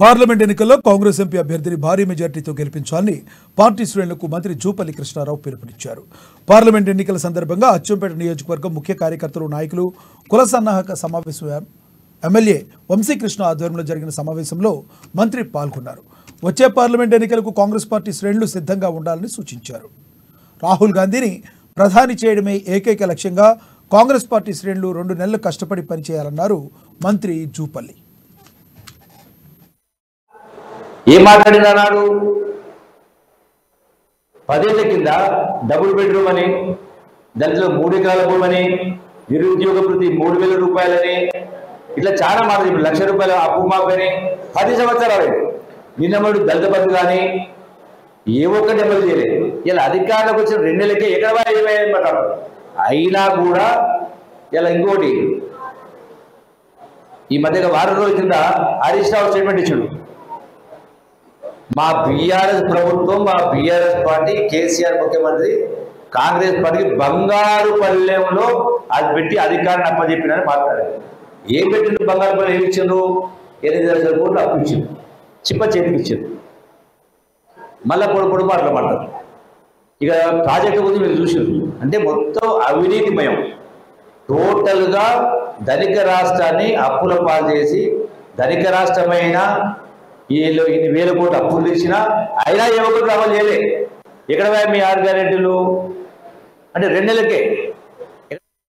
parliament ఎన్నికల్లో Congress MP అభ్యర్థిని భారీ మెజార్టీతో గెలిపించాలని పార్టీ శ్రేణులకు మంత్రి జూపల్లి కృష్ణారావు పిలుపునిచ్చారు పార్లమెంట్ ఎన్నికల సందర్భంగా అచ్చంపేట నియోజకవర్గం ముఖ్య కార్యకర్తలు నాయకులు కుల సన్నాహక సమావేశం ఎమ్మెల్యే వంశీకృష్ణ ఆధ్వర్యంలో జరిగిన సమావేశంలో మంత్రి పాల్గొన్నారు వచ్చే పార్లమెంట్ ఎన్నికలకు కాంగ్రెస్ పార్టీ శ్రేణులు సిద్ధంగా ఉండాలని సూచించారు రాహుల్ గాంధీని ప్రధాని చేయడమే ఏకైక లక్ష్యంగా కాంగ్రెస్ పార్టీ శ్రేణులు రెండు నెలలు కష్టపడి పనిచేయాలన్నారు మంత్రి జూపల్లి ఏం మాట్లాడింది అన్నాడు పదేళ్ల కింద డబుల్ బెడ్రూమ్ అని దళితులు మూడు ఎకరాల భూమి అని నిరుద్యోగ వృత్తి మూడు వేల రూపాయలని ఇట్లా చాలా మాటలు ఇప్పుడు లక్ష రూపాయల అప్పు మాపని పది సంవత్సరాలు నిన్నమడు దళిత బంధు కానీ ఏ ఒక్కటి అమలు చేయలేదు ఇలా అధికారంలోకి వచ్చిన రెండు నెలలకే ఎక్కడ ఏమైందన్నమాట అయినా కూడా ఇలా ఇంకోటి ఈ మధ్య వారం రోజుల కింద హరీష్ రావు స్టేట్మెంట్ ఇచ్చాడు మా బీఆర్ఎస్ ప్రభుత్వం మా బీఆర్ఎస్ పార్టీ కేసీఆర్ ముఖ్యమంత్రి కాంగ్రెస్ పార్టీకి బంగారు పల్లెంలో అది పెట్టి అధికారాన్ని అప్పచెప్పినని మాట్లాడారు ఏం పెట్టిండు బంగారు పల్లెం ఏమి ఇచ్చిండ్రు ఎనిమిది లక్షల కోట్లు అప్పు ఇచ్చిండు చిప్ప చేతికి ఇచ్చిండు మళ్ళా పొడి పొడి మాటలు మాట్లాడు ఇక ప్రాజెక్టు గురించి మీరు చూసారు అంటే మొత్తం అవినీతిమయం టోటల్గా ధనిక రాష్ట్రాన్ని అప్పుల పాలు చేసి ధనిక రాష్ట్రమైన వీళ్ళు ఇన్ని వేల కోట్లు అప్పులు తెచ్చినా అయినా ఏ ఒక్కటి అమలు చేయలే ఎక్కడ పోయాయి మీ ఆరు గ్యారెంటీలు అంటే రెండు నెలలకే